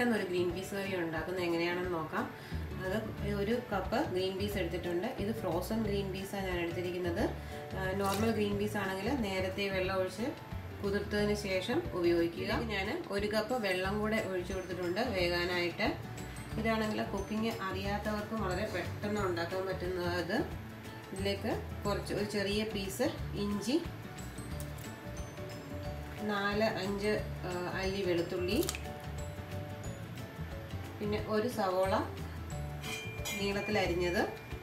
പെട്ടെന്ന് ഒരു green peas കറി ഉണ്ടാക്കുന്നത് എങ്ങനെയാണെന്ന് നോക്കാം അത് ഒരു കപ്പ് ഗ്രീൻ പീസ് എടുത്തിട്ടുണ്ട് ഇത് ഫ്രോസൺ ഗ്രീൻ പീസാണ് ഞാൻ എടുത്തിരിക്കുന്നത് നോർമൽ ഗ്രീൻ പീസ് ആണെങ്കിൽ നേരത്തെ വെള്ളം ഒഴിച്ച് കുതിർത്തതിന് ശേഷം ഉപയോഗിക്കുക ഞാൻ ഒരു കപ്പ് വെള്ളം കൂടെ ഒഴിച്ചു കൊടുത്തിട്ടുണ്ട് വേകാനായിട്ട് ഇതാണെങ്കിൽ കുക്കിംഗ് അറിയാത്തവർക്ക് വളരെ പെട്ടെന്ന് ഉണ്ടാക്കാൻ പറ്റുന്നത് ഇതിലേക്ക് കുറച്ച് ഒരു ചെറിയ പീസ് ഇഞ്ചി നാല് അഞ്ച് അല്ലി വെളുത്തുള്ളി പിന്നെ ഒരു സവോള നീളത്തിൽ അരിഞ്ഞത്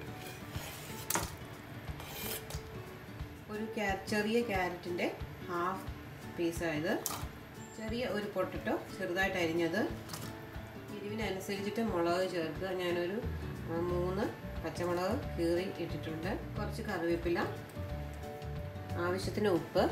ഒരു ചെറിയ ക്യാരറ്റിൻ്റെ ഹാഫ് പീസായത് ചെറിയ ഒരു പൊട്ടറ്റോ ചെറുതായിട്ട് അരിഞ്ഞത് എരിവിനനുസരിച്ചിട്ട് മുളക് ചേർക്കുക ഞാനൊരു മൂന്ന് പച്ചമുളക് കീറി ഇട്ടിട്ടുണ്ട് കുറച്ച് കറിവേപ്പില ആവശ്യത്തിന് ഉപ്പ്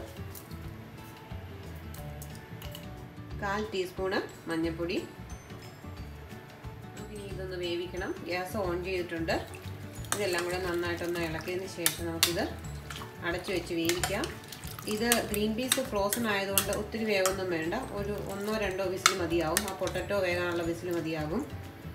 കാൽ ടീസ്പൂണ് മഞ്ഞൾപ്പൊടി നമുക്കിനി ഇതൊന്ന് വേവിക്കണം ഗ്യാസ് ഓൺ ചെയ്തിട്ടുണ്ട് ഇതെല്ലാം കൂടെ നന്നായിട്ടൊന്ന് ഇളക്കിയതിന് ശേഷം നമുക്കിത് അടച്ചു വെച്ച് വേവിക്കാം ഇത് ഗ്രീൻ പീസ് ഫ്രോസൺ ആയതുകൊണ്ട് ഒത്തിരി വേവൊന്നും വേണ്ട ഒരു ഒന്നോ രണ്ടോ വിസിൽ മതിയാവും ആ പൊട്ടറ്റോ വേകാനുള്ള വിസിൽ മതിയാകും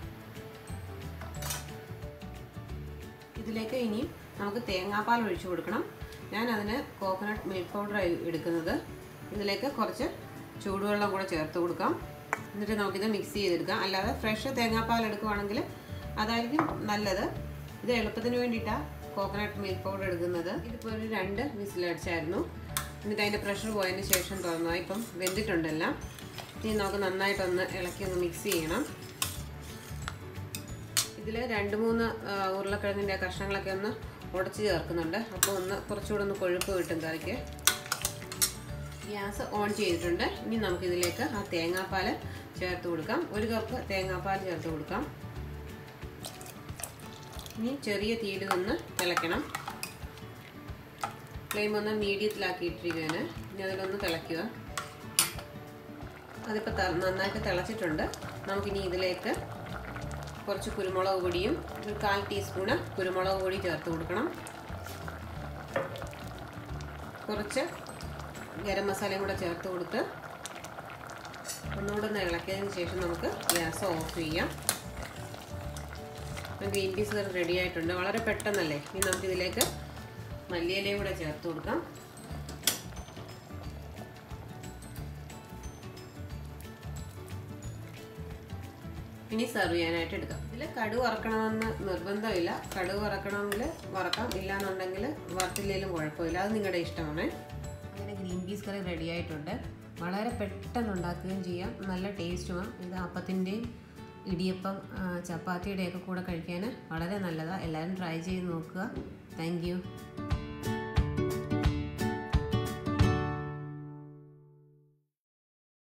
ഇതിലേക്ക് ഇനി നമുക്ക് തേങ്ങാപ്പാൽ ഒഴിച്ചു കൊടുക്കണം ഞാൻ അതിന് കോക്കനട്ട് മിൽക്ക് പൗഡർ എടുക്കുന്നത് ഇതിലേക്ക് കുറച്ച് ചൂടുവെള്ളം കൂടെ ചേർത്ത് കൊടുക്കാം എന്നിട്ട് നമുക്കിത് മിക്സ് ചെയ്തെടുക്കാം അല്ലാതെ ഫ്രഷ് തേങ്ങാപ്പാൽ എടുക്കുവാണെങ്കിൽ അതായിരിക്കും നല്ലത് ഇത് എളുപ്പത്തിന് വേണ്ടിയിട്ടാണ് കോക്കനട്ട് മിൽക്ക് പൗഡർ എടുക്കുന്നത് ഇതിപ്പോൾ ഒരു രണ്ട് വിസിലടിച്ചായിരുന്നു എന്നിട്ട് അതിൻ്റെ പ്രഷർ പോയതിന് ശേഷം തുറന്നു ഇപ്പം വെന്തിട്ടുണ്ടെല്ലാം ഇനി നമുക്ക് നന്നായിട്ടൊന്ന് ഇളക്കി ഒന്ന് മിക്സ് ചെയ്യണം ഇതിൽ രണ്ട് മൂന്ന് ഉരുളക്കിഴങ്ങിൻ്റെ കഷ്ണങ്ങളൊക്കെ ഒന്ന് ഉടച്ച് ചേർക്കുന്നുണ്ട് അപ്പോൾ ഒന്ന് കുറച്ചുകൂടെ ഒന്ന് കൊഴുപ്പ് കിട്ടും കറിക്ക് ഗ്യാസ് ഓൺ ചെയ്തിട്ടുണ്ട് ഇനി നമുക്കിതിലേക്ക് ആ തേങ്ങാപ്പാൽ ചേർത്ത് കൊടുക്കാം ഒരു കപ്പ് തേങ്ങാപ്പാൽ ചേർത്ത് കൊടുക്കാം ഇനി ചെറിയ തീയിൽ നിന്ന് തിളയ്ക്കണം ഫ്ലെയിം ഒന്ന് മീഡിയത്തിലാക്കിയിട്ടിരിക്കുകയാണ് ഇനി അതിലൊന്ന് തിളയ്ക്കുക അതിപ്പോൾ നന്നായിട്ട് തിളച്ചിട്ടുണ്ട് നമുക്കിനി ഇതിലേക്ക് കുറച്ച് കുരുമുളക് പൊടിയും ഒരു കാൽ ടീസ്പൂണ് കുരുമുളക് പൊടി ചേർത്ത് കൊടുക്കണം കുറച്ച് ഗരം മസാലയും കൂടെ ചേർത്ത് കൊടുത്ത് ഒന്നുകൂടെ ഒന്ന് ഇളക്കിയതിന് ശേഷം നമുക്ക് ഗ്യാസ് ഓഫ് ചെയ്യാം ഗ്രീൻ പീസ് കറി റെഡി ആയിട്ടുണ്ട് വളരെ പെട്ടെന്നല്ലേ ഇനി നമുക്കിതിലേക്ക് മല്ലിയിലയും കൂടെ ചേർത്ത് കൊടുക്കാം ഇനി സെർവ് ചെയ്യാനായിട്ട് എടുക്കാം ഇതിൽ കടുക് വറക്കണമെന്ന് നിർബന്ധമില്ല കടുക് വറക്കണമെങ്കിൽ വറക്കാം ഇല്ലാന്നുണ്ടെങ്കിൽ വറുത്തില്ലെങ്കിലും കുഴപ്പമില്ല അത് നിങ്ങളുടെ ഇഷ്ടമാണ് അങ്ങനെ ഗ്രീൻ പീസ് കറി റെഡി ആയിട്ടുണ്ട് വളരെ പെട്ടെന്ന് ഉണ്ടാക്കുകയും ചെയ്യാം നല്ല ടേസ്റ്റുമാണ് ഇത് അപ്പത്തിൻ്റെയും ഇടിയപ്പം ചപ്പാത്തിയുടെയൊക്കെ കൂടെ കഴിക്കാൻ വളരെ നല്ലതാണ് എല്ലാവരും ട്രൈ ചെയ്ത് നോക്കുക താങ്ക്